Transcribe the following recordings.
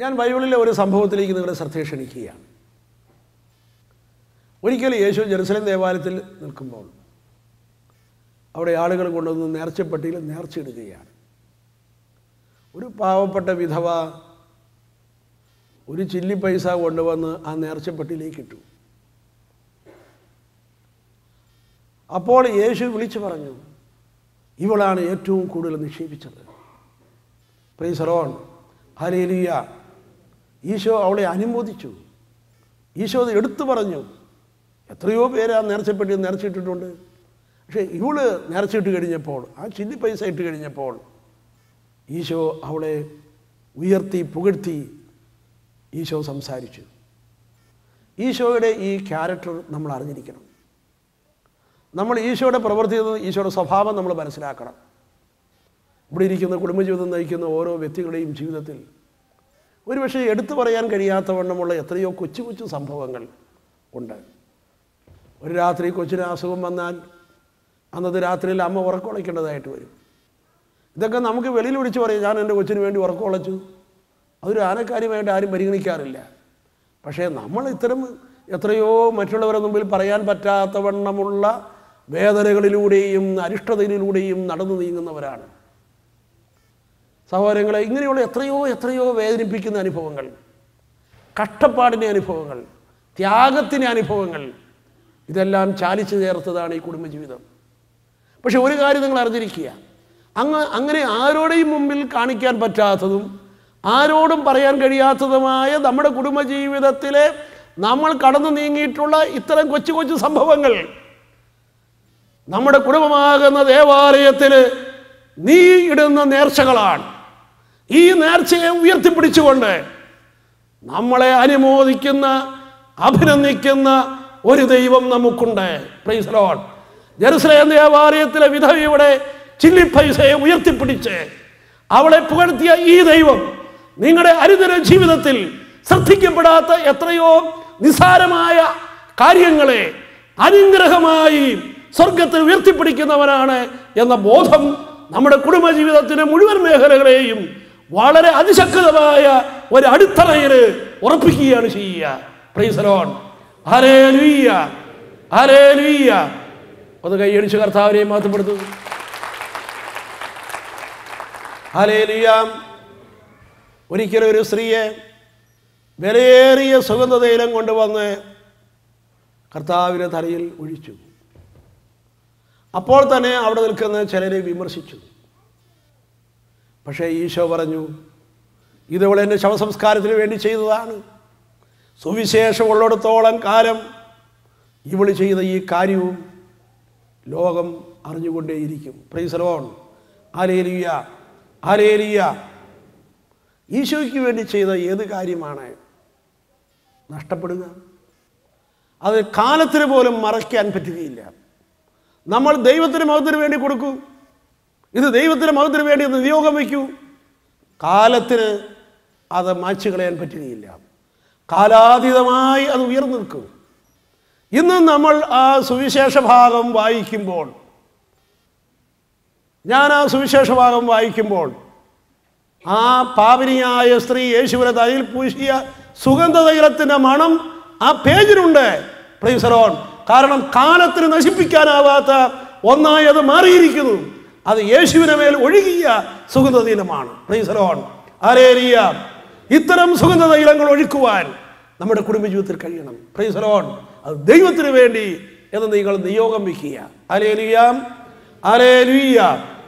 ഞാൻ ബൈബിളിലെ ഒരു സംഭവത്തിലേക്ക് നിങ്ങളുടെ ശ്രദ്ധ ക്ഷണിക്കുകയാണ് ഒരിക്കൽ യേശു ജെറുസലേം ദേവാലയത്തിൽ നിൽക്കുമ്പോൾ അവിടെ ആളുകൾ കൊണ്ടുവന്ന് നേർച്ചപ്പെട്ടിയിൽ നേർച്ചയിടുകയാണ് ഒരു പാവപ്പെട്ട വിധവ ഒരു ചില്ലി പൈസ കൊണ്ടുവന്ന് ആ നേർച്ചപ്പെട്ടിയിലേക്ക് ഇട്ടു അപ്പോൾ യേശു വിളിച്ചു പറഞ്ഞു ഇവളാണ് ഏറ്റവും കൂടുതൽ നിക്ഷേപിച്ചത് പ്രീസറോൺ ഹലേലിയ ഈശോ അവളെ അനുമോദിച്ചു ഈശോ അത് എടുത്തു പറഞ്ഞു എത്രയോ പേര് ആ നേർച്ചപ്പെട്ടി നേർച്ചയിട്ടിട്ടുണ്ട് പക്ഷേ ഇവള് നേർച്ചയിട്ട് കഴിഞ്ഞപ്പോൾ ആ ചില്ലി പൈസ ഇട്ട് കഴിഞ്ഞപ്പോൾ ഈശോ അവളെ ഉയർത്തി പുകഴ്ത്തി ഈശോ സംസാരിച്ചു ഈശോയുടെ ഈ ക്യാരക്ടർ നമ്മൾ അറിഞ്ഞിരിക്കണം നമ്മൾ ഈശോയുടെ പ്രവൃത്തി ഈശോയുടെ സ്വഭാവം നമ്മൾ മനസ്സിലാക്കണം ഇവിടെ ഇരിക്കുന്ന കുടുംബജീവിതം നയിക്കുന്ന ഓരോ വ്യക്തികളുടെയും ജീവിതത്തിൽ ഒരുപക്ഷെ എടുത്തു പറയാൻ കഴിയാത്ത വണ്ണമുള്ള എത്രയോ കൊച്ചു കൊച്ചു സംഭവങ്ങൾ ഉണ്ട് ഒരു രാത്രി കൊച്ചിന് അസുഖം വന്നാൽ അന്നത്തെ രാത്രിയിൽ അമ്മ ഉറക്കമുളയ്ക്കേണ്ടതായിട്ട് വരും ഇതൊക്കെ നമുക്ക് വെളിയിൽ വിളിച്ച് പറയും ഞാൻ എൻ്റെ കൊച്ചിന് വേണ്ടി ഉറക്കമുളച്ചു അതൊരു ആനക്കാര്യമായിട്ട് ആരും പരിഗണിക്കാറില്ല പക്ഷേ നമ്മൾ ഇത്തരം എത്രയോ മറ്റുള്ളവരുടെ മുമ്പിൽ പറയാൻ പറ്റാത്ത വണ്ണമുള്ള വേദനകളിലൂടെയും അരിഷ്ടതയിലൂടെയും നടന്നു നീങ്ങുന്നവരാണ് സഹോദരങ്ങളെ ഇങ്ങനെയുള്ള എത്രയോ എത്രയോ വേദനിപ്പിക്കുന്ന അനുഭവങ്ങൾ കഷ്ടപ്പാടിൻ്റെ അനുഭവങ്ങൾ ത്യാഗത്തിൻ്റെ അനുഭവങ്ങൾ ഇതെല്ലാം ചാലിച്ചു ചേർത്തതാണ് ഈ കുടുംബജീവിതം പക്ഷെ ഒരു കാര്യം നിങ്ങൾ അറിഞ്ഞിരിക്കുക അങ്ങ് അങ്ങനെ ആരോടെയും മുമ്പിൽ കാണിക്കാൻ പറ്റാത്തതും ആരോടും പറയാൻ കഴിയാത്തതുമായ നമ്മുടെ കുടുംബജീവിതത്തിലെ നമ്മൾ കടന്നു നീങ്ങിയിട്ടുള്ള ഇത്തരം കൊച്ചു കൊച്ചു സംഭവങ്ങൾ നമ്മുടെ കുടുംബമാകുന്ന ദേവാലയത്തിൽ നീ ഇടുന്ന നേർച്ചകളാണ് ഈ നേർച്ചയെ ഉയർത്തിപ്പിടിച്ചുകൊണ്ട് നമ്മളെ അനുമോദിക്കുന്ന അഭിനന്ദിക്കുന്ന ഒരു ദൈവം നമുക്കുണ്ട് പ്രൈസ് ലോഡ് ജെറുസലേം ദേവാലയത്തിലെ വിധവയുടെ ചില്ലി പൈസയെ ഉയർത്തിപ്പിടിച്ച് അവളെ പുകഴ്ത്തിയ ഈ ദൈവം നിങ്ങളുടെ അനുദിന ജീവിതത്തിൽ ശ്രദ്ധിക്കപ്പെടാത്ത എത്രയോ നിസാരമായ കാര്യങ്ങളെ അനുഗ്രഹമായി സ്വർഗത്തിൽ ഉയർത്തിപ്പിടിക്കുന്നവനാണ് എന്ന ബോധം നമ്മുടെ കുടുംബജീവിതത്തിന്റെ മുഴുവൻ മേഖലകളെയും വളരെ അതിശക്തമായ ഒരു അടിത്തറയിൽ ഉറപ്പിക്കുകയാണ് ചെയ്യുക പ്രൈസലോൺ ഹരേലുയ്യ ഹരേലുയ്യ ഒന്ന് കൈയടിച്ച് കർത്താവിനെ മാറ്റപ്പെടുത്തുന്നു ഹലേലിയ ഒരിക്കലും ഒരു സ്ത്രീയെ വിലയേറിയ സുഗന്ധതൈലം കൊണ്ടുവന്ന് കർത്താവിൻ്റെ തലയിൽ ഒഴിച്ചു അപ്പോൾ തന്നെ അവിടെ നിൽക്കുന്ന ചിലരെ വിമർശിച്ചു പക്ഷേ ഈശോ പറഞ്ഞു ഇതവൾ എൻ്റെ ശവസംസ്കാരത്തിന് വേണ്ടി ചെയ്തതാണ് സുവിശേഷമുള്ളിടത്തോളം കാലം ഇവൾ ചെയ്ത ഈ കാര്യവും ലോകം അറിഞ്ഞുകൊണ്ടേയിരിക്കും പ്രൈസലോൺ ആലേലിയ ആലേലിയ ഈശോയ്ക്ക് വേണ്ടി ചെയ്ത ഏത് കാര്യമാണ് നഷ്ടപ്പെടുക അത് കാലത്തിന് പോലും മറയ്ക്കാൻ പറ്റുകയില്ല നമ്മൾ ദൈവത്തിന് മഹത്തിന് വേണ്ടി കൊടുക്കൂ ഇത് ദൈവത്തിന് മഹത്തിന് വേണ്ടി ഒന്ന് നിയോഗം വയ്ക്കൂ കാലത്തിന് അത് മാച്ചു കളയാൻ പറ്റുകയില്ല കാലാതീതമായി അത് ഉയർന്നു നിൽക്കും ഇന്ന് നമ്മൾ ആ സുവിശേഷ ഭാഗം വായിക്കുമ്പോൾ ഞാൻ ആ സുവിശേഷ ഭാഗം വായിക്കുമ്പോൾ ആ പാപിനിയായ സ്ത്രീ യേശുവിനെ തലയിൽ പൂശിയ സുഗന്ധതൈലത്തിൻ്റെ മണം ആ പേജിലുണ്ട് പ്രീസറോൺ കാരണം കാലത്തിന് നശിപ്പിക്കാനാവാത്ത ഒന്നായി അത് മാറിയിരിക്കുന്നു അത് യേശുവിനെ മേൽ ഒഴുകിയ സുഗന്ധതൈലമാണ് പ്രീസറോൺ ആരേരിയ ഇത്തരം സുഗന്ധതൈലങ്ങൾ ഒഴുക്കുവാൻ നമ്മുടെ കുടുംബജീവിതത്തിൽ കഴിയണം പ്രീസറോൺ അത് ദൈവത്തിന് വേണ്ടി എന്ന് നിങ്ങൾ നിയോഗം വയ്ക്കുക അലേലിയാം അലേലുയ്യ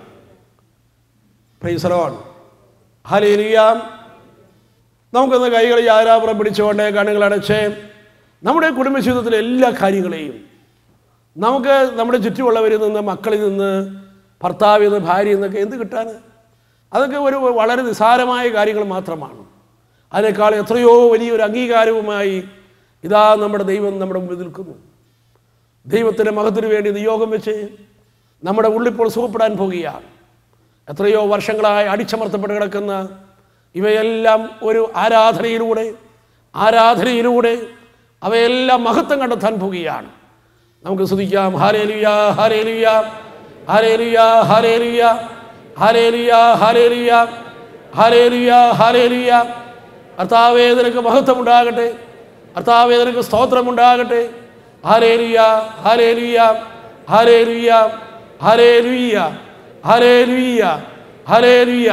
പ്രൈസറോൺ ഹലേലിയാം നമുക്കൊന്ന് കൈകൾ യാരാപുറം പിടിച്ചുകൊണ്ട് കണ്ണുകൾ അടച്ച് നമ്മുടെ കുടുംബജീവിതത്തിലെ എല്ലാ കാര്യങ്ങളെയും നമുക്ക് നമ്മുടെ ചുറ്റുമുള്ളവരിൽ നിന്ന് മക്കളിൽ നിന്ന് ഭർത്താവിൽ നിന്ന് ഭാര്യയിൽ നിന്നൊക്കെ എന്ത് കിട്ടാൻ അതൊക്കെ ഒരു വളരെ നിസ്സാരമായ കാര്യങ്ങൾ മാത്രമാണ് അതിനേക്കാൾ എത്രയോ വലിയൊരു അംഗീകാരവുമായി ഇതാ നമ്മുടെ ദൈവം നമ്മുടെ മുമ്പിൽ നിൽക്കുന്നു ദൈവത്തിൻ്റെ മഹത്തിന് വേണ്ടി നിയോഗം വെച്ച് നമ്മുടെ ഉള്ളിപ്പോൾ സുഖപ്പെടാൻ പോകുകയാണ് എത്രയോ വർഷങ്ങളായി അടിച്ചമർത്തപ്പെട്ട് കിടക്കുന്ന ഇവയെല്ലാം ഒരു ആരാധനയിലൂടെ ആരാധനയിലൂടെ അവയെല്ലാം മഹത്വം കണ്ടെത്താൻ പോകുകയാണ് നമുക്ക് സ്തുതിക്കാം hallelujah hallelujah hallelujah hallelujah hallelujah hallelujah hallelujah hallelujah കർത്താവേ നിനക്ക് മഹത്വമുണ്ടാകട്ടെ കർത്താവേ നിനക്ക് സ്തോത്രമുണ്ടാകട്ടെ hallelujah hallelujah hallelujah hallelujah hallelujah hallelujah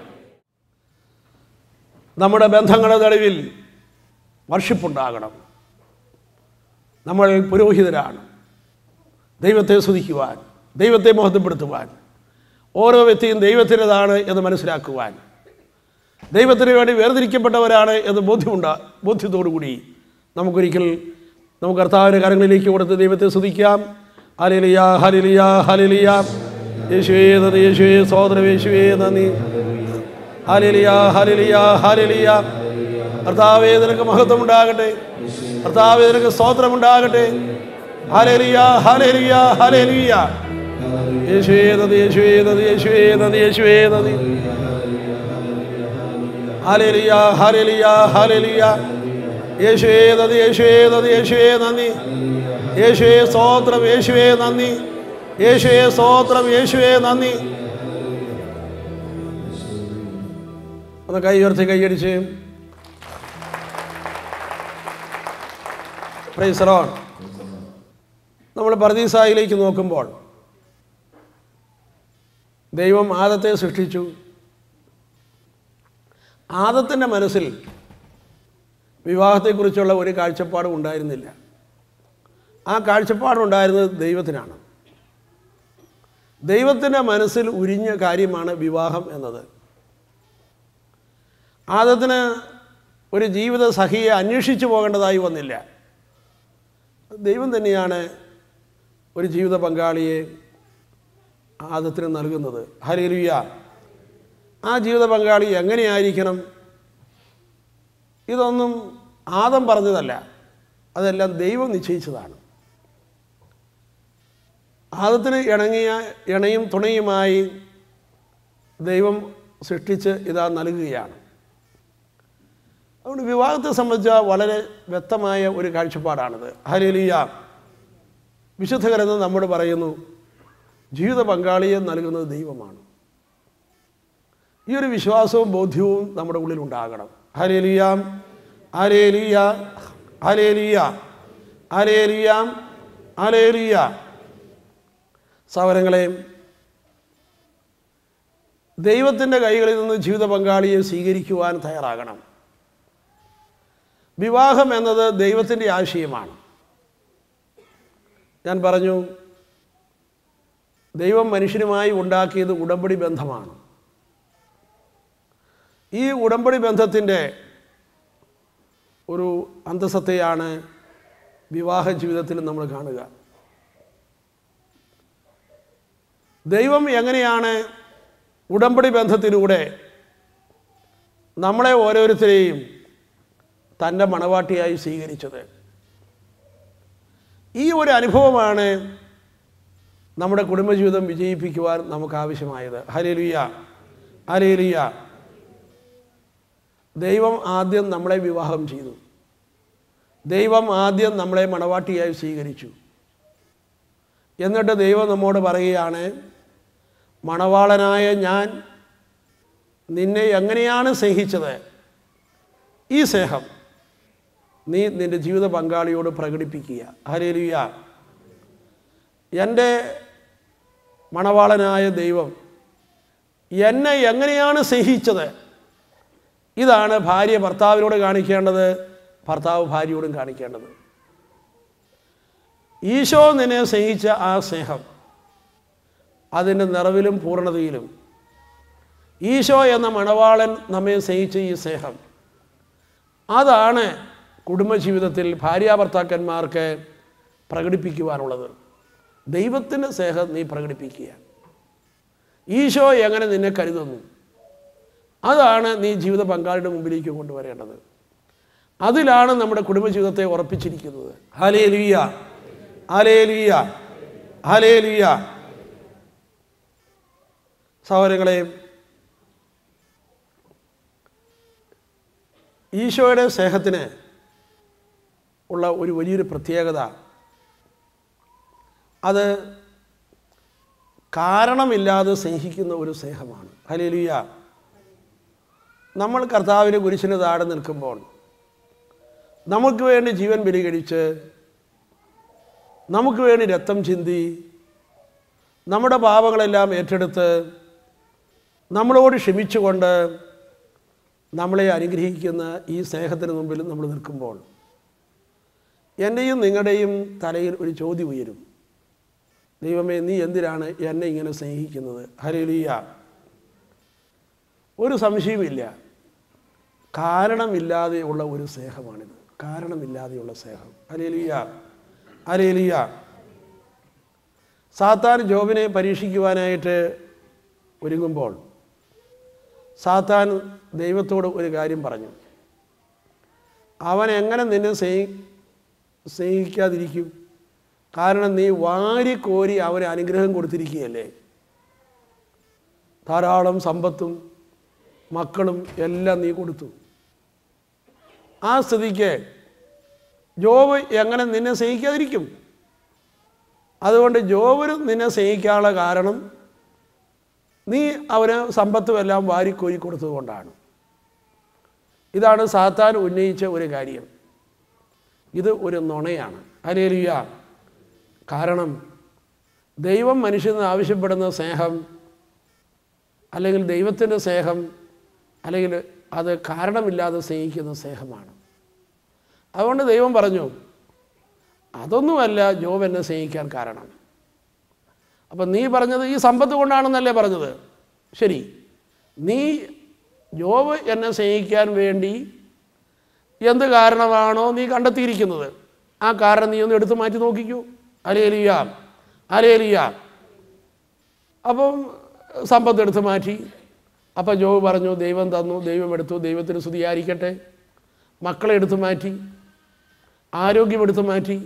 നമ്മുടെ ബന്ധങ്ങളുടെ നടുവിൽ വർഷിപ്പുണ്ടാകണം നമ്മൾ പുരോഹിതരാണ് ദൈവത്തെ സ്തുതിക്കുവാൻ ദൈവത്തെ മഹത്വപ്പെടുത്തുവാൻ ഓരോ വ്യക്തിയും ദൈവത്തിൻ്റെതാണ് എന്ന് മനസ്സിലാക്കുവാൻ ദൈവത്തിന് വേണ്ടി വേർതിരിക്കപ്പെട്ടവരാണ് എന്ന് ബോധ്യമുണ്ട ബോധ്യത്തോടുകൂടി നമുക്കൊരിക്കൽ നമുക്ക് കർത്താവിൻ്റെ കരങ്ങളിലേക്ക് കൊടുത്ത് ദൈവത്തെ സ്തുതിക്കാം ഹലിലിയ ഹലിലിയ ഹലിലിയ യേശുവേ നന്ദി യേശുവേ സോദരം യേശുവേ നന്ദി ഹലിലിയ ഹലിലിയ ഹലിലിയ കർത്താവേ നിനക്ക് മഹത്വം ഉണ്ടാകട്ടെ കർത്താവേ നിനക്ക് സ്തോത്രം ഉണ്ടാകട്ടെ ഹലിലിയ ഹലിലിയ ഹലിലിയ യേശുവേ നന്ദി യേശുവേ നന്ദി യേശുവേ നന്ദി യേശുവേ നന്ദി ഹല്ലേലൂയ ഹല്ലേലൂയ ഹല്ലേലൂയ യേശുവേ നന്ദി യേശുവേ നന്ദി യേശുവേ നന്ദി യേശുവേ സ്തോത്രം യേശുവേ നന്ദി യേശുവേ സ്തോത്രം യേശുവേ നന്ദി ഒന്ന് കൈ ഉയർത്തി കൈയടിച്ച് പ്രൈസറോൺ നമ്മൾ പർദീസായിലേക്ക് നോക്കുമ്പോൾ ദൈവം ആദത്തെ സൃഷ്ടിച്ചു ആദത്തിൻ്റെ മനസ്സിൽ വിവാഹത്തെക്കുറിച്ചുള്ള ഒരു കാഴ്ചപ്പാടും ഉണ്ടായിരുന്നില്ല ആ കാഴ്ചപ്പാടുണ്ടായിരുന്നത് ദൈവത്തിനാണ് ദൈവത്തിൻ്റെ മനസ്സിൽ ഉരിഞ്ഞ കാര്യമാണ് വിവാഹം എന്നത് ആദത്തിന് ഒരു ജീവിത സഖിയെ അന്വേഷിച്ചു പോകേണ്ടതായി വന്നില്ല ദൈവം തന്നെയാണ് ഒരു ജീവിത പങ്കാളിയെ ആദത്തിന് നൽകുന്നത് ഹരിലുയ്യ ആ ജീവിത പങ്കാളി എങ്ങനെയായിരിക്കണം ഇതൊന്നും ആദം പറഞ്ഞതല്ല അതെല്ലാം ദൈവം നിശ്ചയിച്ചതാണ് ആദത്തിന് ഇണങ്ങിയ ഇണയും തുണയുമായി ദൈവം സൃഷ്ടിച്ച് ഇതാ നൽകുകയാണ് അതുകൊണ്ട് വിവാഹത്തെ സംബന്ധിച്ച വളരെ വ്യക്തമായ ഒരു കാഴ്ചപ്പാടാണിത് ഹലിലിയ വിശുദ്ധ ഗ്രന്ഥം നമ്മോട് പറയുന്നു ജീവിത പങ്കാളിയെ നൽകുന്നത് ദൈവമാണ് ഈ ഒരു വിശ്വാസവും ബോധ്യവും നമ്മുടെ ഉള്ളിൽ ഉണ്ടാകണം ഹലേലിയാം ഹലേലിയ ഹലേലിയ ഹലേലിയാം ഹലേലിയ സവരങ്ങളെ ദൈവത്തിൻ്റെ കൈകളിൽ നിന്ന് ജീവിത പങ്കാളിയെ സ്വീകരിക്കുവാൻ തയ്യാറാകണം വിവാഹം എന്നത് ദൈവത്തിൻ്റെ ആശയമാണ് ഞാൻ പറഞ്ഞു ദൈവം മനുഷ്യനുമായി ഉണ്ടാക്കിയത് ഉടമ്പടി ബന്ധമാണ് ഈ ഉടമ്പടി ബന്ധത്തിൻ്റെ ഒരു അന്തസത്തയാണ് വിവാഹ ജീവിതത്തിൽ നമ്മൾ കാണുക ദൈവം എങ്ങനെയാണ് ഉടമ്പടി ബന്ധത്തിലൂടെ നമ്മളെ ഓരോരുത്തരെയും തൻ്റെ മണവാട്ടിയായി സ്വീകരിച്ചത് ഈ ഒരു അനുഭവമാണ് നമ്മുടെ കുടുംബജീവിതം വിജയിപ്പിക്കുവാൻ നമുക്ക് ആവശ്യമായത് ഹലേലുയ്യ ഹലേലുയ്യ ദൈവം ആദ്യം നമ്മളെ വിവാഹം ചെയ്തു ദൈവം ആദ്യം നമ്മളെ മണവാട്ടിയായി സ്വീകരിച്ചു എന്നിട്ട് ദൈവം നമ്മോട് പറയുകയാണ് മണവാളനായ ഞാൻ നിന്നെ എങ്ങനെയാണ് സ്നേഹിച്ചത് ഈ സ്നേഹം നീ നിൻ്റെ ജീവിത പങ്കാളിയോട് പ്രകടിപ്പിക്കുക ഹരേലുയ എൻ്റെ മണവാളനായ ദൈവം എന്നെ എങ്ങനെയാണ് സ്നേഹിച്ചത് ഇതാണ് ഭാര്യ ഭർത്താവിനോട് കാണിക്കേണ്ടത് ഭർത്താവ് ഭാര്യയോടും കാണിക്കേണ്ടത് ഈശോ നിന്നെ സ്നേഹിച്ച ആ സ്നേഹം അതിൻ്റെ നിറവിലും പൂർണ്ണതയിലും ഈശോ എന്ന മണവാളൻ നമ്മെ സ്നേഹിച്ച ഈ സ്നേഹം അതാണ് കുടുംബജീവിതത്തിൽ ഭാര്യാഭർത്താക്കന്മാർക്ക് പ്രകടിപ്പിക്കുവാനുള്ളത് ദൈവത്തിൻ്റെ സ്നേഹം നീ പ്രകടിപ്പിക്കുക ഈശോ എങ്ങനെ നിന്നെ കരുതുന്നു അതാണ് നീ ജീവിത പങ്കാളിയുടെ മുമ്പിലേക്ക് കൊണ്ടുവരേണ്ടത് അതിലാണ് നമ്മുടെ കുടുംബജീവിതത്തെ ഉറപ്പിച്ചിരിക്കുന്നത് ഹലേ ലിയ ഹലേ ലിയ ഹലേ ലിയ സഹോദരങ്ങളെ ഈശോയുടെ സ്നേഹത്തിന് ഉള്ള ഒരു വലിയൊരു പ്രത്യേകത അത് കാരണമില്ലാതെ സ്നേഹിക്കുന്ന ഒരു സ്നേഹമാണ് ഹലേലുയ നമ്മൾ കർത്താവിന് കുരിശിന് താഴെ നിൽക്കുമ്പോൾ നമുക്ക് വേണ്ടി ജീവൻ ബലികഴിച്ച് നമുക്ക് വേണ്ടി രക്തം ചിന്തി നമ്മുടെ പാപങ്ങളെല്ലാം ഏറ്റെടുത്ത് നമ്മളോട് ക്ഷമിച്ചുകൊണ്ട് നമ്മളെ അനുഗ്രഹിക്കുന്ന ഈ സ്നേഹത്തിന് മുമ്പിൽ നമ്മൾ നിൽക്കുമ്പോൾ എൻ്റെയും നിങ്ങളുടെയും തലയിൽ ഒരു ചോദ്യം ഉയരും ദൈവമേ നീ എന്തിനാണ് എന്നെ ഇങ്ങനെ സ്നേഹിക്കുന്നത് ഹരലിയ ഒരു സംശയവുമില്ല കാരണമില്ലാതെയുള്ള ഒരു സ്നേഹമാണിത് കാരണമില്ലാതെയുള്ള സ്നേഹം അലേലിയ അലേലിയ സാത്താൻ ജോബിനെ പരീക്ഷിക്കുവാനായിട്ട് ഒരുങ്ങുമ്പോൾ സാത്താൻ ദൈവത്തോട് ഒരു കാര്യം പറഞ്ഞു അവൻ എങ്ങനെ നിന്നെ സ്നേഹി സ്നേഹിക്കാതിരിക്കും കാരണം നീ വാരിക്കോരി അവന് അനുഗ്രഹം കൊടുത്തിരിക്കുകയല്ലേ ധാരാളം സമ്പത്തും മക്കളും എല്ലാം നീ കൊടുത്തു ആ സ്ഥിതിക്ക് ജോബ് എങ്ങനെ നിന്നെ സ്നേഹിക്കാതിരിക്കും അതുകൊണ്ട് ജോബിന് നിന്നെ സ്നേഹിക്കാനുള്ള കാരണം നീ അവന് സമ്പത്തും എല്ലാം വാരിക്കോരി കൊടുത്തതുകൊണ്ടാണ് ഇതാണ് സാത്താൻ ഉന്നയിച്ച ഒരു കാര്യം ഇത് ഒരു നുണയാണ് അലേലിയ കാരണം ദൈവം മനുഷ്യന് ആവശ്യപ്പെടുന്ന സ്നേഹം അല്ലെങ്കിൽ ദൈവത്തിൻ്റെ സ്നേഹം അല്ലെങ്കിൽ അത് കാരണമില്ലാതെ സ്നേഹിക്കുന്ന സ്നേഹമാണ് അതുകൊണ്ട് ദൈവം പറഞ്ഞു അതൊന്നുമല്ല ജോബ് എന്നെ സ്നേഹിക്കാൻ കാരണം അപ്പം നീ പറഞ്ഞത് ഈ സമ്പത്ത് കൊണ്ടാണെന്നല്ലേ പറഞ്ഞത് ശരി നീ ജോബ് എന്നെ സ്നേഹിക്കാൻ വേണ്ടി എന്ത് കാരണമാണോ നീ കണ്ടെത്തിയിരിക്കുന്നത് ആ കാരണം നീ ഒന്ന് എടുത്തു മാറ്റി നോക്കിക്കൂ അലേലിയ അലേലിയ അപ്പം സമ്പത്ത് എടുത്തു മാറ്റി അപ്പം ജോബ് പറഞ്ഞു ദൈവം തന്നു ദൈവം എടുത്തു ദൈവത്തിന് സ്തുതിയായിരിക്കട്ടെ മക്കളെ എടുത്തു മാറ്റി ആരോഗ്യം എടുത്തു മാറ്റി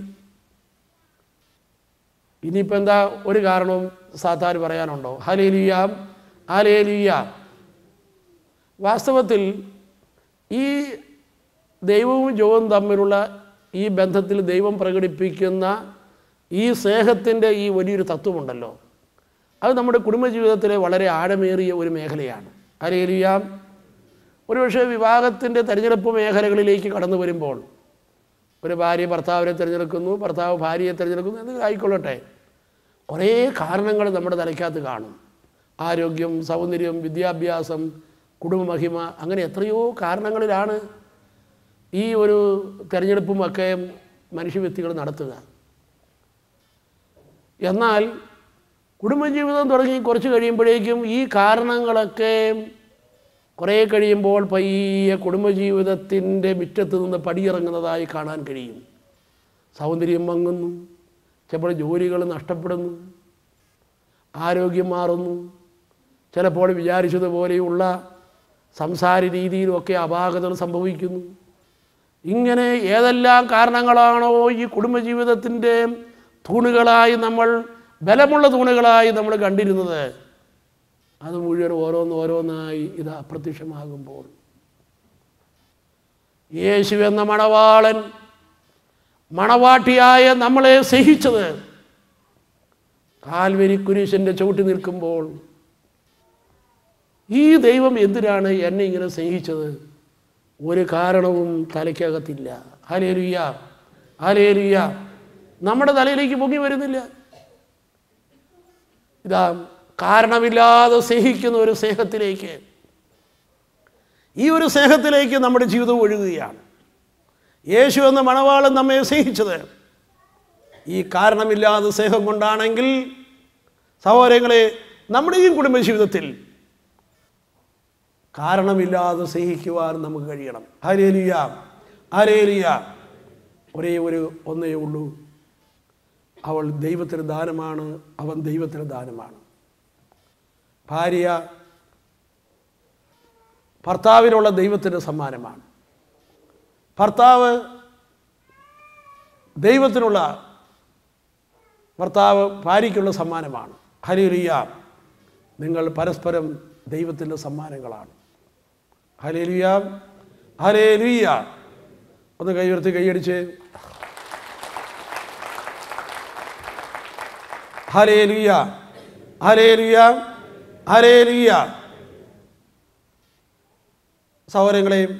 ഇനിയിപ്പോൾ എന്താ ഒരു കാരണവും സാത്താർ പറയാനുണ്ടോ ഹലേലിയ ഹലേലിയ വാസ്തവത്തിൽ ഈ ദൈവവും ജോവും തമ്മിലുള്ള ഈ ബന്ധത്തിൽ ദൈവം പ്രകടിപ്പിക്കുന്ന ഈ സ്നേഹത്തിൻ്റെ ഈ വലിയൊരു തത്വമുണ്ടല്ലോ അത് നമ്മുടെ കുടുംബജീവിതത്തിലെ വളരെ ആഴമേറിയ ഒരു മേഖലയാണ് അരേലിയാം ഒരുപക്ഷെ വിവാഹത്തിൻ്റെ തിരഞ്ഞെടുപ്പ് മേഖലകളിലേക്ക് കടന്നു വരുമ്പോൾ ഒരു ഭാര്യ ഭർത്താവിനെ തിരഞ്ഞെടുക്കുന്നു ഭർത്താവ് ഭാര്യയെ തിരഞ്ഞെടുക്കുന്നു എന്ന് ആയിക്കൊള്ളട്ടെ കുറേ കാരണങ്ങൾ നമ്മുടെ തലയ്ക്കകത്ത് കാണും ആരോഗ്യം സൗന്ദര്യം വിദ്യാഭ്യാസം കുടുംബമഹിമ അങ്ങനെ എത്രയോ കാരണങ്ങളിലാണ് ഈ ഒരു തിരഞ്ഞെടുപ്പും ഒക്കെ മനുഷ്യവ്യക്തികൾ നടത്തുക എന്നാൽ കുടുംബജീവിതം തുടങ്ങി കുറച്ച് കഴിയുമ്പോഴേക്കും ഈ കാരണങ്ങളൊക്കെ കുറേ കഴിയുമ്പോൾ പയ്യെ കുടുംബജീവിതത്തിൻ്റെ മുറ്റത്ത് നിന്ന് പടിയിറങ്ങുന്നതായി കാണാൻ കഴിയും സൗന്ദര്യം മങ്ങുന്നു ചിലപ്പോൾ ജോലികൾ നഷ്ടപ്പെടുന്നു ആരോഗ്യം മാറുന്നു ചിലപ്പോൾ വിചാരിച്ചതുപോലെയുള്ള സംസാര രീതിയിലുമൊക്കെ അപാകതകൾ സംഭവിക്കുന്നു ഇങ്ങനെ ഏതെല്ലാം കാരണങ്ങളാണോ ഈ കുടുംബജീവിതത്തിൻ്റെ തൂണുകളായി നമ്മൾ ബലമുള്ള തൂണുകളായി നമ്മൾ കണ്ടിരുന്നത് അത് മുഴുവൻ ഓരോന്ന് ഓരോന്നായി ഇത് അപ്രത്യക്ഷമാകുമ്പോൾ യേശു എന്ന മണവാളൻ മണവാട്ടിയായ നമ്മളെ സ്നേഹിച്ചത് കാൽവരി കുരിശിൻ്റെ ചവിട്ടി നിൽക്കുമ്പോൾ ഈ ദൈവം എന്തിനാണ് എന്നെ ഇങ്ങനെ സ്നേഹിച്ചത് ഒരു കാരണവും തലയ്ക്കകത്തില്ല ഹലേലുയ്യ ഹലേലുയ്യ നമ്മുടെ തലയിലേക്ക് പൊങ്ങി വരുന്നില്ല ഇതാ കാരണമില്ലാതെ സ്നേഹിക്കുന്ന ഒരു സ്നേഹത്തിലേക്ക് ഈ ഒരു സ്നേഹത്തിലേക്ക് നമ്മുടെ ജീവിതം ഒഴുകുകയാണ് യേശു എന്ന മണവാളൻ നമ്മെ സ്നേഹിച്ചത് ഈ കാരണമില്ലാതെ സ്നേഹം കൊണ്ടാണെങ്കിൽ സഹോദരങ്ങളെ നമ്മുടെയും കുടുംബജീവിതത്തിൽ കാരണമില്ലാതെ സ്നേഹിക്കുവാൻ നമുക്ക് കഴിയണം ഹരേലിയ ഹരേലിയ ഒരേ ഒരു ഒന്നേ ഉള്ളൂ അവൾ ദൈവത്തിന് ദാനമാണ് അവൻ ദൈവത്തിന് ദാനമാണ് ഭാര്യ ഭർത്താവിനുള്ള ദൈവത്തിൻ്റെ സമ്മാനമാണ് ഭർത്താവ് ദൈവത്തിനുള്ള ഭർത്താവ് ഭാര്യയ്ക്കുള്ള സമ്മാനമാണ് ഹലേലിയ നിങ്ങൾ പരസ്പരം ദൈവത്തിൻ്റെ സമ്മാനങ്ങളാണ് ഹലേലിയ ഹലേലിയ ഒന്ന് കൈയുയർത്തി കൈയടിച്ച് ഹലേലിയ ഹലേലിയ ഹലേലിയ സഹോദരങ്ങളെയും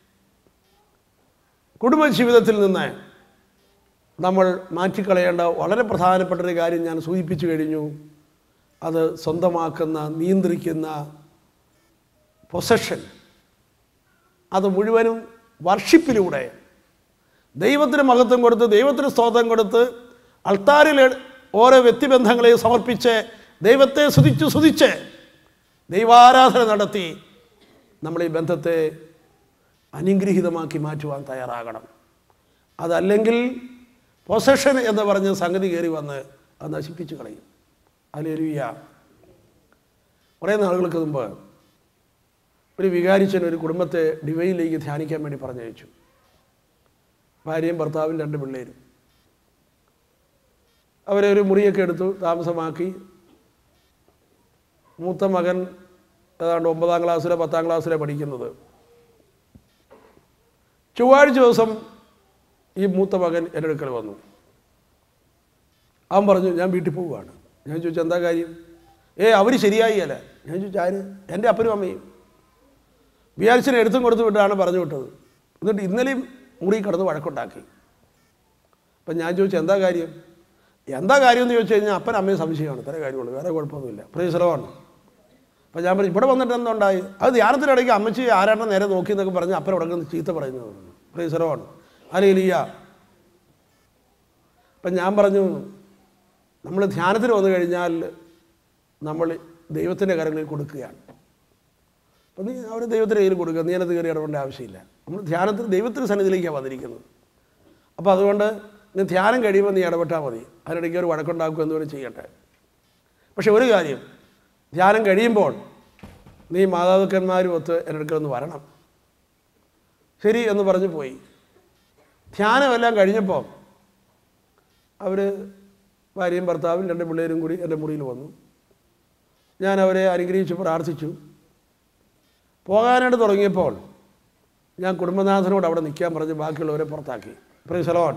കുടുംബജീവിതത്തിൽ നിന്ന് നമ്മൾ മാറ്റിക്കളയേണ്ട വളരെ പ്രധാനപ്പെട്ട ഒരു കാര്യം ഞാൻ സൂചിപ്പിച്ചു കഴിഞ്ഞു അത് സ്വന്തമാക്കുന്ന നിയന്ത്രിക്കുന്ന പൊസഷൻ അത് മുഴുവനും വർഷിപ്പിലൂടെ ദൈവത്തിന് മഹത്വം കൊടുത്ത് ദൈവത്തിന് സ്തോത്രം കൊടുത്ത് അൾത്താരിൽ ഓരോ വ്യക്തിബന്ധങ്ങളെയും സമർപ്പിച്ച് ദൈവത്തെ സ്തുതിച്ച് സ്തുതിച്ച് ദൈവാരാധന നടത്തി നമ്മൾ ഈ ബന്ധത്തെ അനുഗ്രഹീതമാക്കി മാറ്റുവാൻ തയ്യാറാകണം അതല്ലെങ്കിൽ പൊസഷൻ എന്ന് പറഞ്ഞ സംഗതി കയറി വന്ന് അത് നശിപ്പിച്ച് കളയും അലേലുയ്യ കുറേ നാളുകൾക്ക് മുമ്പ് ഒരു വികാരിച്ചൻ ഒരു കുടുംബത്തെ ഡിവൈനിലേക്ക് ധ്യാനിക്കാൻ വേണ്ടി പറഞ്ഞയച്ചു ഭാര്യയും ഭർത്താവും രണ്ട് പിള്ളേരും അവരെ ഒരു മുറിയൊക്കെ എടുത്തു താമസമാക്കി മൂത്ത മകൻ ഏതാണ്ട് ഒമ്പതാം ക്ലാസ്സിലോ പത്താം ക്ലാസ്സിലോ പഠിക്കുന്നത് ചൊവ്വാഴ്ച ദിവസം ഈ മൂത്ത മകൻ എൻ്റെ അടുക്കൽ വന്നു അവൻ പറഞ്ഞു ഞാൻ വീട്ടിൽ പോവുകയാണ് ഞാൻ ചോദിച്ചു എന്താ കാര്യം ഏ അവർ ശരിയായി അല്ല ഞാൻ ചോദിച്ചു ആര് എൻ്റെ അപ്പനും അമ്മയും വിചാരിച്ചിനെ എടുത്തും കൊടുത്തു വിട്ടാണ് പറഞ്ഞു വിട്ടത് എന്നിട്ട് ഇന്നലെയും മുറി കിടന്ന് വഴക്കുണ്ടാക്കി അപ്പം ഞാൻ ചോദിച്ചു എന്താ കാര്യം എന്താ കാര്യം എന്ന് ചോദിച്ചു കഴിഞ്ഞാൽ അപ്പൻ അമ്മയും സംശയമാണ് ഇത്ര കാര്യമുള്ളൂ വേറെ കുഴപ്പമൊന്നുമില്ല പ്രിയസലമാണ് അപ്പം ഞാൻ പറഞ്ഞു ഇവിടെ വന്നിട്ട് എന്തുണ്ടായി അത് ധ്യാനത്തിനിടയ്ക്ക് അമ്മച്ചി ആരാണ്ട് നേരെ നോക്കി എന്നൊക്കെ പറഞ്ഞ് അപ്പൻ അവിടെ നിന്ന് ചീത്ത പറയുന്നത് പ്രിയസലമാണ് അലയിലിയ അപ്പം ഞാൻ പറഞ്ഞു നമ്മൾ ധ്യാനത്തിന് വന്നു കഴിഞ്ഞാൽ നമ്മൾ ദൈവത്തിൻ്റെ കരങ്ങളിൽ കൊടുക്കുകയാണ് അപ്പം നീ അവർ ദൈവത്തിൻ്റെ കയ്യിൽ കൊടുക്കുക നീ അതിനകത്ത് കയറി ഇടപെടേണ്ട ആവശ്യമില്ല നമ്മൾ ധ്യാനത്തിന് ദൈവത്തിൻ്റെ സന്നിധിയിലേക്കാണ് വന്നിരിക്കുന്നത് അപ്പോൾ അതുകൊണ്ട് നീ ധ്യാനം കഴിയുമ്പോൾ നീ ഇടപെട്ടാൽ മതി അതിനിടയ്ക്ക് ഒരു വഴക്കുണ്ടാക്കുക എന്തുകൊണ്ട് ചെയ്യട്ടെ പക്ഷെ ഒരു കാര്യം ധ്യാനം കഴിയുമ്പോൾ നീ മാതാപിതാക്കന്മാരും ഒത്ത് എൻ്റെ അടുക്കലൊന്ന് വരണം ശരി എന്ന് പറഞ്ഞു പോയി ധ്യാനമെല്ലാം കഴിഞ്ഞപ്പോൾ അവർ ഭാര്യയും ഭർത്താവും രണ്ട് പിള്ളേരും കൂടി എൻ്റെ മുറിയിൽ വന്നു ഞാൻ അവരെ അനുഗ്രഹിച്ചു പ്രാർത്ഥിച്ചു പോകാനായിട്ട് തുടങ്ങിയപ്പോൾ ഞാൻ കുടുംബനാഥനോട് അവിടെ നിൽക്കാൻ പറഞ്ഞ് ബാക്കിയുള്ളവരെ പുറത്താക്കി പ്രിയസലോൺ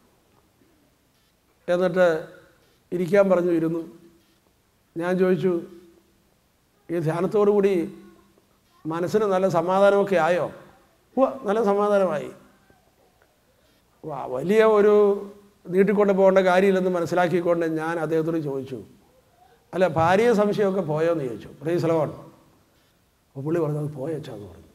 എന്നിട്ട് ഇരിക്കാൻ പറഞ്ഞു ഇരുന്നു ഞാൻ ചോദിച്ചു ഈ ധ്യാനത്തോടു കൂടി മനസ്സിന് നല്ല സമാധാനമൊക്കെ ആയോ ഉവ്വ നല്ല സമാധാനമായി വാ വലിയ ഒരു നീട്ടിക്കൊണ്ട് പോകേണ്ട കാര്യമില്ലെന്ന് മനസ്സിലാക്കിക്കൊണ്ട് ഞാൻ അദ്ദേഹത്തോട് ചോദിച്ചു അല്ല ഭാര്യയെ സംശയമൊക്കെ പോയോ എന്ന് ചോദിച്ചു പ്രീസലോൺ അപ്പോൾ പുള്ളി പറഞ്ഞു അത് പോയച്ചാന്ന് പറഞ്ഞു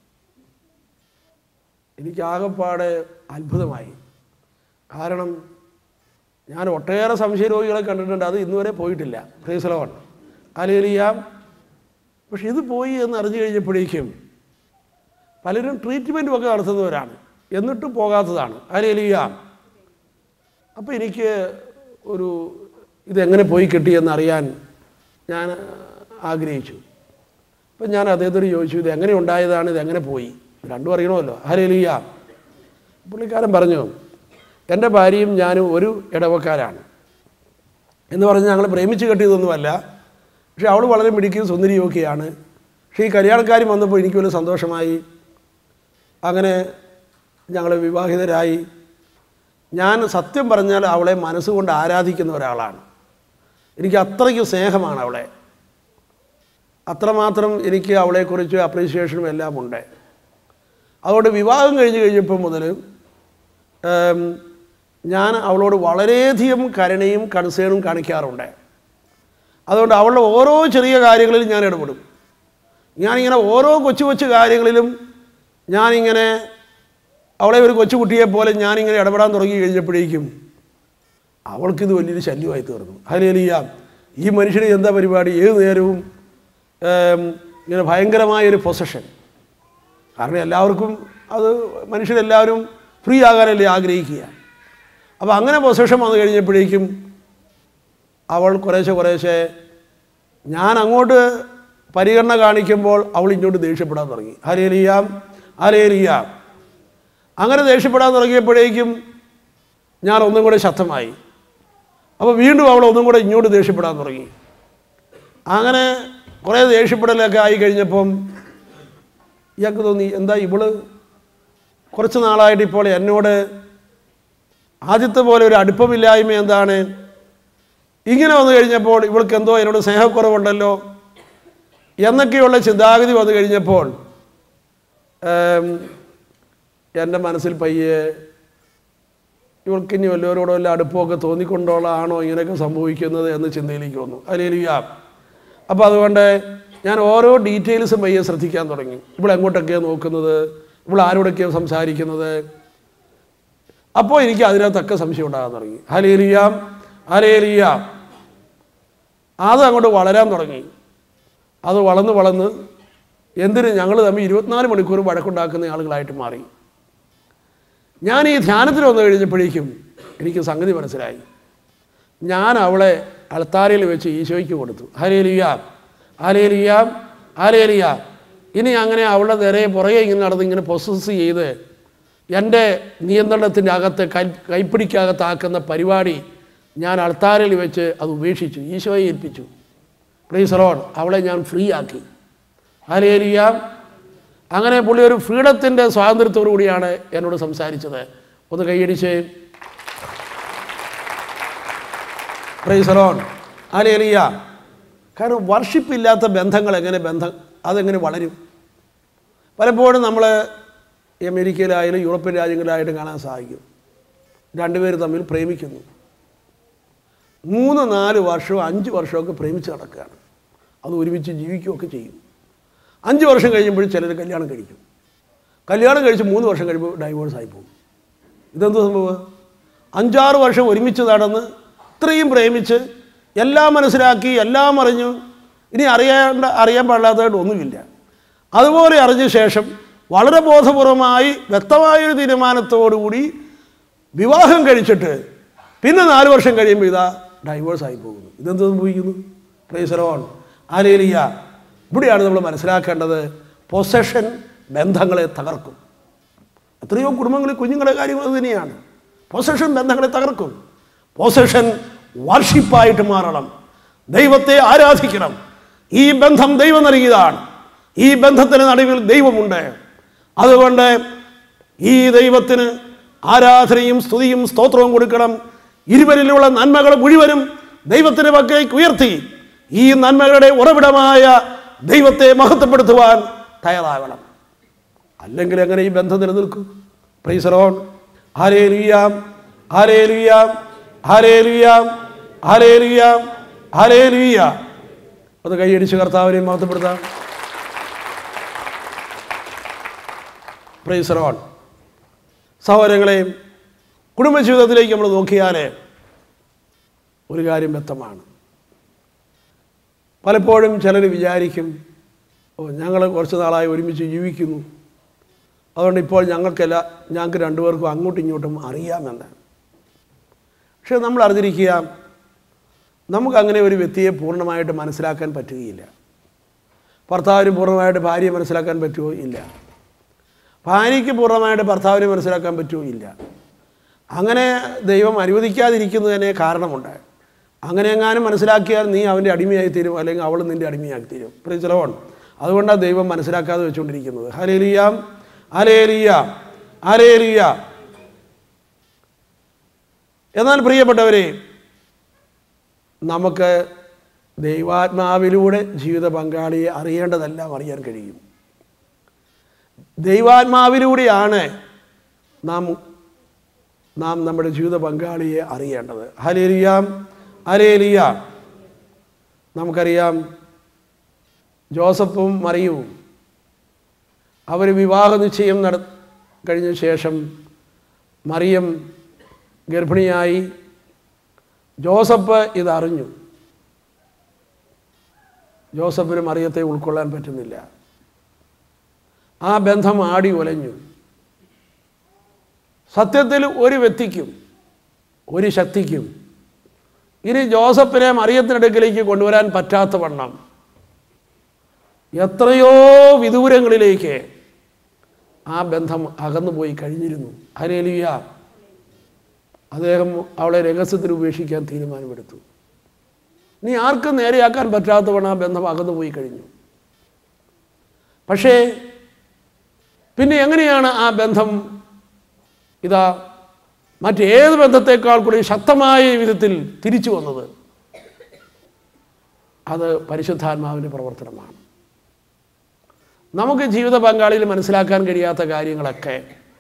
എനിക്ക് ആകെപ്പാടെ അത്ഭുതമായി കാരണം ഞാൻ ഒട്ടേറെ സംശയരോഗികളെ കണ്ടിട്ടുണ്ട് അത് ഇന്നുവരെ പോയിട്ടില്ല പ്രീസലോൺ അലേലിയാം പക്ഷെ ഇത് പോയി എന്ന് അറിഞ്ഞു കഴിഞ്ഞപ്പോഴേക്കും പലരും ട്രീറ്റ്മെൻറ്റും ഒക്കെ നടത്തുന്നവരാണ് എന്നിട്ടും പോകാത്തതാണ് അലേലിയാം അപ്പോൾ എനിക്ക് ഒരു ഇതെങ്ങനെ പോയി കിട്ടിയെന്ന് അറിയാൻ ഞാൻ ആഗ്രഹിച്ചു അപ്പം ഞാൻ അദ്ദേഹത്തോട് ചോദിച്ചു ഇത് എങ്ങനെ ഉണ്ടായതാണ് ഇത് എങ്ങനെ പോയി രണ്ടും അറിയണമല്ലോ ഹരലിയ പുള്ളിക്കാരൻ പറഞ്ഞു എൻ്റെ ഭാര്യയും ഞാനും ഒരു ഇടവക്കാരാണ് എന്ന് പറഞ്ഞ് ഞങ്ങൾ പ്രേമിച്ച് കെട്ടിയതൊന്നുമല്ല പക്ഷേ അവൾ വളരെ മിടുക്കിയും സുന്ദരിയൊക്കെയാണ് പക്ഷേ ഈ കല്യാണക്കാരി വന്നപ്പോൾ എനിക്ക് വലിയ സന്തോഷമായി അങ്ങനെ ഞങ്ങൾ വിവാഹിതരായി ഞാൻ സത്യം പറഞ്ഞാൽ അവളെ മനസ്സുകൊണ്ട് ആരാധിക്കുന്ന ഒരാളാണ് എനിക്ക് അത്രയ്ക്ക് സ്നേഹമാണ് അവളെ അത്രമാത്രം എനിക്ക് അവളെക്കുറിച്ച് അപ്രീസിയേഷനും എല്ലാം ഉണ്ട് അതുകൊണ്ട് വിവാഹം കഴിഞ്ഞ് കഴിഞ്ഞപ്പോൾ മുതൽ ഏം, ഞാൻ അവളോട് വളരെയധികം കരുണയും കൺസേണും കാണിക്കാറുണ്ട് അതുകൊണ്ട് അവളുടെ ഓരോ ചെറിയ കാര്യങ്ങളിലും ഞാൻ ഇടപെടും ഞാനിങ്ങനെ ഓരോ കൊച്ചു കൊച്ചു കാര്യങ്ങളിലും ഞാനിങ്ങനെ അവളെ ഒരു കൊച്ചുകുട്ടിയെ പോലെ ഞാനിങ്ങനെ ഇടപെടാൻ തുടങ്ങി കഴിഞ്ഞപ്പോഴേക്കും അവൾക്കിത് വലിയൊരു ശല്യമായി തീർന്നു ഹലേലിയ ഈ മനുഷ്യന് എന്താ പരിപാടി ഏത് നേരവും ഏം, ഇങ്ങനെ ഭയങ്കരമായ ഒരു പൊസഷൻ കാരണം എല്ലാവർക്കും അത് മനുഷ്യരെല്ലാവരും ഫ്രീ ആകാനല്ലേ ആഗ്രഹിക്കുക അപ്പോൾ അങ്ങനെ പൊസഷൻ വന്നു കഴിഞ്ഞപ്പോഴേക്കും അവൾ കുറേശ്ശെ കുറേശ്ശെ ഞാൻ അങ്ങോട്ട് പരിഗണന കാണിക്കുമ്പോൾ അവൾ ഇങ്ങോട്ട് ദേഷ്യപ്പെടാൻ തുടങ്ങി ഹലേലിയാം ഹലേലിയാം അങ്ങനെ ദേഷ്യപ്പെടാൻ തുടങ്ങിയപ്പോഴേക്കും ഞാൻ ഒന്നും കൂടെ ശക്തമായി അപ്പോൾ വീണ്ടും അവൾ ഒന്നും കൂടെ ഇങ്ങോട്ട് ദേഷ്യപ്പെടാൻ തുടങ്ങി അങ്ങനെ കുറേ ദേഷ്യപ്പെടലൊക്കെ ആയി കഴിഞ്ഞപ്പം ഇയാൾക്ക് തോന്നി എന്താ ഇവള് കുറച്ച് നാളായിട്ട് ഇപ്പോൾ എന്നോട് ആദ്യത്തെ പോലെ ഒരു അടുപ്പമില്ലായ്മ എന്താണ് ഇങ്ങനെ വന്നു കഴിഞ്ഞപ്പോൾ ഇവൾക്ക് എന്തോ എന്നോട് സ്നേഹക്കുറവുണ്ടല്ലോ എന്നൊക്കെയുള്ള ചിന്താഗതി വന്നു കഴിഞ്ഞപ്പോൾ ഏം, എൻ്റെ മനസ്സിൽ പയ്യെ ഇവൾക്ക് ഇനി വല്ലവരോടോ വല്ല അടുപ്പമൊക്കെ തോന്നിക്കൊണ്ടോളാണോ ഇങ്ങനെയൊക്കെ സംഭവിക്കുന്നത് എന്ന് ചിന്തയിലേക്ക് വന്നു അതിലേലിയ അപ്പോൾ അതുകൊണ്ട് ഞാൻ ഓരോ ഡീറ്റെയിൽസും പയ്യെ ശ്രദ്ധിക്കാൻ തുടങ്ങി ഇവിടെ എങ്ങോട്ടൊക്കെയാണ് നോക്കുന്നത് ഇവിടെ ആരോടൊക്കെയാണ് സംസാരിക്കുന്നത് അപ്പോൾ എനിക്ക് അതിനകത്തൊക്കെ സംശയം ഉണ്ടാകാൻ തുടങ്ങി ഹലേലിയാം ഹലേലിയാം അത് അങ്ങോട്ട് വളരാൻ തുടങ്ങി അത് വളർന്ന് വളർന്ന് എന്തിന് ഞങ്ങൾ തമ്മിൽ ഇരുപത്തിനാല് മണിക്കൂർ വഴക്കുണ്ടാക്കുന്ന ആളുകളായിട്ട് മാറി ഞാൻ ഈ ധ്യാനത്തിൽ വന്നു കഴിഞ്ഞപ്പോഴേക്കും എനിക്ക് സംഗതി മനസ്സിലായി ഞാൻ അവളെ അൾത്താരയിൽ വെച്ച് ഈശോയ്ക്ക് കൊടുത്തു ഹലേലിയാം ഹലേലിയാം ഹലേലിയാം ഇനി അങ്ങനെ അവളുടെ നേരെ പുറകെ ഇങ്ങനെ നടന്ന് ഇങ്ങനെ പ്രൊസസ് ചെയ്ത് എൻ്റെ നിയന്ത്രണത്തിൻ്റെ അകത്ത് കൈ കൈപ്പിടിക്കകത്താക്കുന്ന പരിപാടി ഞാൻ അൾത്താരയിൽ വെച്ച് അത് ഉപേക്ഷിച്ചു ഈശോയെ ഏൽപ്പിച്ചു പ്ലീസ് റോഡ് അവളെ ഞാൻ ഫ്രീ ആക്കി ഹലേലിയാം അങ്ങനെ പുള്ളി ഒരു ഫ്രീഡത്തിൻ്റെ സ്വാതന്ത്ര്യത്തോടു കൂടിയാണ് എന്നോട് സംസാരിച്ചത് ഒന്ന് കൈയടിച്ച് പ്രൈസറോൺ അലേലിയ കാരണം വർഷിപ്പ് ഇല്ലാത്ത ബന്ധങ്ങൾ എങ്ങനെ ബന്ധം അതെങ്ങനെ വളരും പലപ്പോഴും നമ്മൾ അമേരിക്കയിലായാലും യൂറോപ്യൻ രാജ്യങ്ങളിലായിട്ടും കാണാൻ സാധിക്കും രണ്ടുപേർ തമ്മിൽ പ്രേമിക്കുന്നു മൂന്ന് നാല് വർഷമോ അഞ്ച് വർഷമൊക്കെ പ്രേമിച്ച് നടക്കുകയാണ് അത് ഒരുമിച്ച് ജീവിക്കുകയൊക്കെ ചെയ്യും അഞ്ച് വർഷം കഴിയുമ്പോൾ ചിലർ കല്യാണം കഴിക്കും കല്യാണം കഴിച്ച് മൂന്ന് വർഷം കഴിയുമ്പോൾ ഡൈവോഴ്സ് ആയി പോകും ഇതെന്ത് സംഭവം അഞ്ചാറ് വർഷം ഒരുമിച്ച് നടന്ന് ഇത്രയും പ്രേമിച്ച് എല്ലാം മനസ്സിലാക്കി എല്ലാം അറിഞ്ഞു ഇനി അറിയേണ്ട അറിയാൻ പാടില്ലാത്തതായിട്ട് ഒന്നുമില്ല അതുപോലെ അറിഞ്ഞ ശേഷം വളരെ ബോധപൂർവമായി വ്യക്തമായൊരു തീരുമാനത്തോടുകൂടി വിവാഹം കഴിച്ചിട്ട് പിന്നെ നാല് വർഷം കഴിയുമ്പോൾ ഇതാ ഡൈവേഴ്സ് ആയി പോകുന്നു ഇതെന്ത് സംഭവിക്കുന്നു പ്രൈസറോൺ ആലേലിയ ഇവിടെയാണ് നമ്മൾ മനസ്സിലാക്കേണ്ടത് പൊസഷൻ ബന്ധങ്ങളെ തകർക്കും എത്രയോ കുടുംബങ്ങളിൽ കുഞ്ഞുങ്ങളുടെ കാര്യങ്ങൾ അത് തന്നെയാണ് പൊസഷൻ ബന്ധങ്ങളെ തകർക്കും പൊസഷൻ വർഷിപ്പായിട്ട് മാറണം ദൈവത്തെ ആരാധിക്കണം ഈ ബന്ധം ദൈവം നൽകിയതാണ് ഈ ബന്ധത്തിന് നടുവിൽ ദൈവമുണ്ട് അതുകൊണ്ട് ഈ ദൈവത്തിന് ആരാധനയും സ്തുതിയും സ്തോത്രവും കൊടുക്കണം ഇരുവരിലുള്ള നന്മകൾ മുഴുവനും ദൈവത്തിന് പക്കലേക്ക് ഉയർത്തി ഈ നന്മകളുടെ ഉറവിടമായ ദൈവത്തെ മഹത്വപ്പെടുത്തുവാൻ തയ്യാറാകണം അല്ലെങ്കിൽ എങ്ങനെ ഈ ബന്ധം നിലനിൽക്കും പ്രൈസറോൺ ഹരേലിയാം ഹരേലിയാം ഹരേലിയാം ഹരേലിയാം ഹരേലിയ അത് കൈയടിച്ച് കർത്താവിനെയും മഹത്വപ്പെടുത്താം പ്രൈസറോൺ സഹോദരങ്ങളെയും കുടുംബജീവിതത്തിലേക്ക് നമ്മൾ നോക്കിയാൽ ഒരു കാര്യം വ്യക്തമാണ് പലപ്പോഴും ചിലർ വിചാരിക്കും ഓ ഞങ്ങൾ കുറച്ച് നാളായി ഒരുമിച്ച് ജീവിക്കുന്നു അതുകൊണ്ട് ഇപ്പോൾ ഞങ്ങൾക്കല്ല ഞങ്ങൾക്ക് രണ്ടുപേർക്കും അങ്ങോട്ടും ഇങ്ങോട്ടും അറിയാമെന്നാണ് പക്ഷേ നമ്മൾ അറിഞ്ഞിരിക്കുക നമുക്കങ്ങനെ ഒരു വ്യക്തിയെ പൂർണ്ണമായിട്ട് മനസ്സിലാക്കാൻ പറ്റുകയില്ല ഭർത്താവിന് പൂർണ്ണമായിട്ട് ഭാര്യയെ മനസ്സിലാക്കാൻ പറ്റുമോ ഇല്ല ഭാര്യയ്ക്ക് പൂർണ്ണമായിട്ട് ഭർത്താവിനെ മനസ്സിലാക്കാൻ പറ്റുമോ ഇല്ല അങ്ങനെ ദൈവം അനുവദിക്കാതിരിക്കുന്നതിന് കാരണമുണ്ട് അങ്ങനെ എങ്ങാനും മനസ്സിലാക്കിയാൽ നീ അവൻ്റെ അടിമയായി തീരും അല്ലെങ്കിൽ അവൾ നിൻ്റെ അടിമയായി തീരും പ്രിയച്ചലവൺ അതുകൊണ്ടാണ് ദൈവം മനസ്സിലാക്കാതെ വെച്ചുകൊണ്ടിരിക്കുന്നത് ഹലേലിയാം ഹലേലിയ ഹലേലിയ എന്നാൽ പ്രിയപ്പെട്ടവരെ നമുക്ക് ദൈവാത്മാവിലൂടെ ജീവിത പങ്കാളിയെ അറിയേണ്ടതെല്ലാം അറിയാൻ കഴിയും ദൈവാത്മാവിലൂടെയാണ് നാം നാം നമ്മുടെ ജീവിത പങ്കാളിയെ അറിയേണ്ടത് ഹലേലിയാം ഹലേലിയ നമുക്കറിയാം ജോസഫും മറിയവും അവർ വിവാഹ നിശ്ചയം നട കഴിഞ്ഞ ശേഷം മറിയം ഗർഭിണിയായി ജോസഫ് ഇതറിഞ്ഞു ജോസഫിന് മറിയത്തെ ഉൾക്കൊള്ളാൻ പറ്റുന്നില്ല ആ ബന്ധം ആടി ഉലഞ്ഞു സത്യത്തിൽ ഒരു വ്യക്തിക്കും ഒരു ശക്തിക്കും ഇനി ജോസഫിനെ മറിയത്തിനടുക്കിലേക്ക് കൊണ്ടുവരാൻ പറ്റാത്ത വണ്ണം എത്രയോ വിദൂരങ്ങളിലേക്ക് ആ ബന്ധം അകന്നുപോയി കഴിഞ്ഞിരുന്നു ഹരേലിയ അദ്ദേഹം അവളെ രഹസ്യത്തിൽ ഉപേക്ഷിക്കാൻ തീരുമാനമെടുത്തു നീ ആർക്കും നേരെയാക്കാൻ പറ്റാത്തവണ്ണം ആ ബന്ധം അകന്നുപോയി കഴിഞ്ഞു പക്ഷേ പിന്നെ എങ്ങനെയാണ് ആ ബന്ധം ഇതാ മറ്റേത് ബന്ധത്തെക്കാൾ കൂടി ശക്തമായ വിധത്തിൽ തിരിച്ചു വന്നത് അത് പരിശുദ്ധാത്മാവിൻ്റെ പ്രവർത്തനമാണ് നമുക്ക് ജീവിത പങ്കാളിയിൽ മനസ്സിലാക്കാൻ കഴിയാത്ത കാര്യങ്ങളൊക്കെ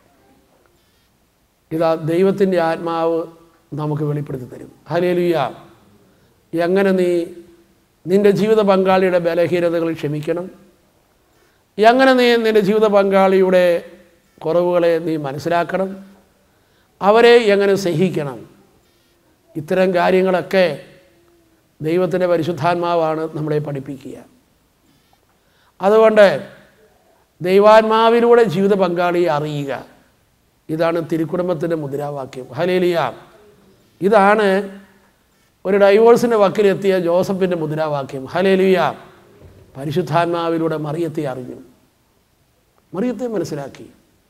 ഇതാ ദൈവത്തിൻ്റെ ആത്മാവ് നമുക്ക് വെളിപ്പെടുത്തി തരും ഹലേലുയ എങ്ങനെ നീ നിൻ്റെ ജീവിത പങ്കാളിയുടെ ബലഹീനതകൾ ക്ഷമിക്കണം എങ്ങനെ നീ നിൻ്റെ ജീവിത പങ്കാളിയുടെ കുറവുകളെ നീ മനസ്സിലാക്കണം അവരെ എങ്ങനെ സഹിക്കണം ഇത്തരം കാര്യങ്ങളൊക്കെ ദൈവത്തിൻ്റെ പരിശുദ്ധാത്മാവാണ് നമ്മളെ പഠിപ്പിക്കുക അതുകൊണ്ട് ദൈവാത്മാവിലൂടെ ജീവിത പങ്കാളിയെ അറിയുക ഇതാണ് തിരുക്കുടുംബത്തിൻ്റെ മുദ്രാവാക്യം ഹലേലിയ ഇതാണ് ഒരു ഡൈവോഴ്സിൻ്റെ വക്കിലെത്തിയ ജോസഫിൻ്റെ മുദ്രാവാക്യം ഹലേലിയ പരിശുദ്ധാത്മാവിലൂടെ മറിയത്തെ അറിഞ്ഞു മറിയത്തെ മനസ്സിലാക്കി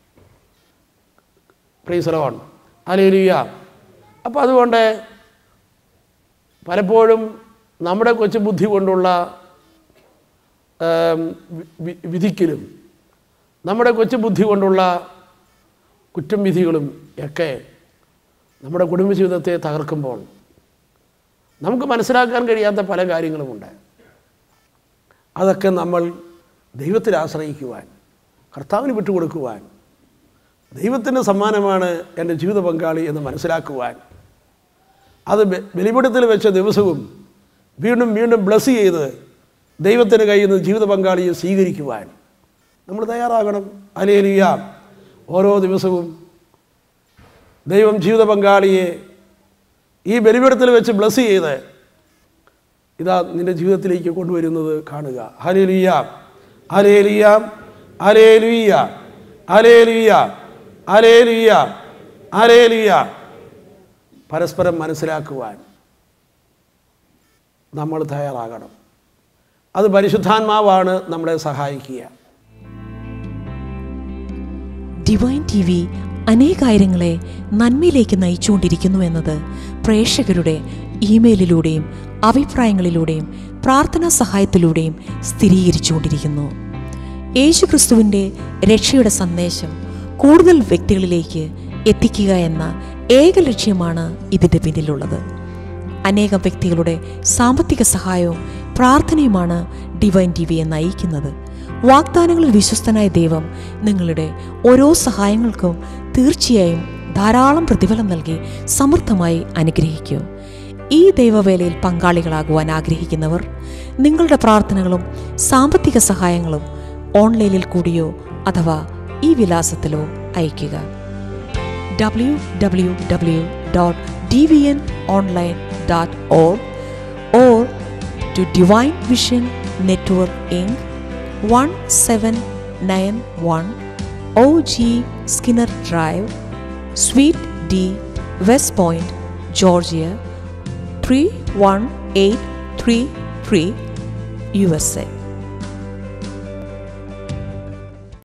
പ്രീസലോൺ ഹലേലിയ അപ്പോൾ അതുകൊണ്ട് പലപ്പോഴും നമ്മുടെ കൊച്ചു ബുദ്ധി കൊണ്ടുള്ള ഏം, വി- വി- വിധിക്കലും നമ്മുടെ കൊച്ചു ബുദ്ധി കൊണ്ടുള്ള കുറ്റം വിധികളും ഒക്കെ നമ്മുടെ കുടുംബജീവിതത്തെ തകർക്കുമ്പോൾ നമുക്ക് മനസ്സിലാക്കാൻ കഴിയാത്ത പല കാര്യങ്ങളുമുണ്ട് അതൊക്കെ നമ്മൾ ദൈവത്തിൽ ആശ്രയിക്കുവാൻ കർത്താവിന് വിട്ടുകൊടുക്കുവാൻ ദൈവത്തിൻ്റെ സമ്മാനമാണ് എൻ്റെ ജീവിത പങ്കാളി എന്ന് മനസ്സിലാക്കുവാൻ അത് ബ- ബലിപീഠത്തിൽ വെച്ച ദിവസവും വീണ്ടും വീണ്ടും ബ്ലസ് ചെയ്ത് ദൈവത്തിൻ്റെ കയ്യിൽ നിന്ന് ജീവിത പങ്കാളിയെ സ്വീകരിക്കുവാൻ നമ്മൾ തയ്യാറാകണം അലേലിയ ഓരോ ദിവസവും ദൈവം ജീവിത പങ്കാളിയെ ഈ ബലിപീഠത്തിൽ വെച്ച് ബ്ലസ് ചെയ്ത് ഇതാ നിൻ്റെ ജീവിതത്തിലേക്ക് കൊണ്ടുവരുന്നത് കാണുക ഹലേലിയ അലേലിയ അലേലിയ അലേലിയ അലേലിയ അലേലിയ പരസ്പരം മനസ്സിലാക്കുവാൻ നമ്മൾ തയ്യാറാകണം അത് പരിശുദ്ധാത്മാവാണ് നമ്മളെ സഹായിക്കുക ഡിവൈൻ ടി വി അനേകായിരങ്ങളെ നന്മയിലേക്ക് നയിച്ചുകൊണ്ടിരിക്കുന്നു എന്നത് പ്രേക്ഷകരുടെ ഇമെയിലിലൂടെയും അഭിപ്രായങ്ങളിലൂടെയും പ്രാർത്ഥനാ സഹായത്തിലൂടെയും സ്ഥിരീകരിച്ചുകൊണ്ടിരിക്കുന്നു യേശുക്രിസ്തുവിൻ്റെ രക്ഷയുടെ സന്ദേശം കൂടുതൽ വ്യക്തികളിലേക്ക് എത്തിക്കുക എന്ന ഏക ലക്ഷ്യമാണ് ഇതിൻ്റെ പിന്നിലുള്ളത് അനേകം വ്യക്തികളുടെ സാമ്പത്തിക സഹായവും പ്രാർത്ഥനയുമാണ് ഡിവൈൻ ടി വിയെ നയിക്കുന്നത് വാഗ്ദാനങ്ങളിൽ വിശ്വസ്തനായ ദൈവം നിങ്ങളുടെ ഓരോ സഹായങ്ങൾക്കും തീർച്ചയായും ധാരാളം പ്രതിഫലം നൽകി സമൃദ്ധമായി അനുഗ്രഹിക്കൂ ഈ ദൈവവേലയിൽ പങ്കാളികളാകുവാൻ ആഗ്രഹിക്കുന്നവർ നിങ്ങളുടെ പ്രാർത്ഥനകളും സാമ്പത്തിക സഹായങ്ങളും ഓൺലൈനിൽ കൂടിയോ അഥവാ ഈ വിലാസത്തിലോ അയയ്ക്കുക www.dvnonline.org or to Divine Vision Network Inc. 1791 OG Skinner Drive, Suite D, West Point, Georgia 31833, USA.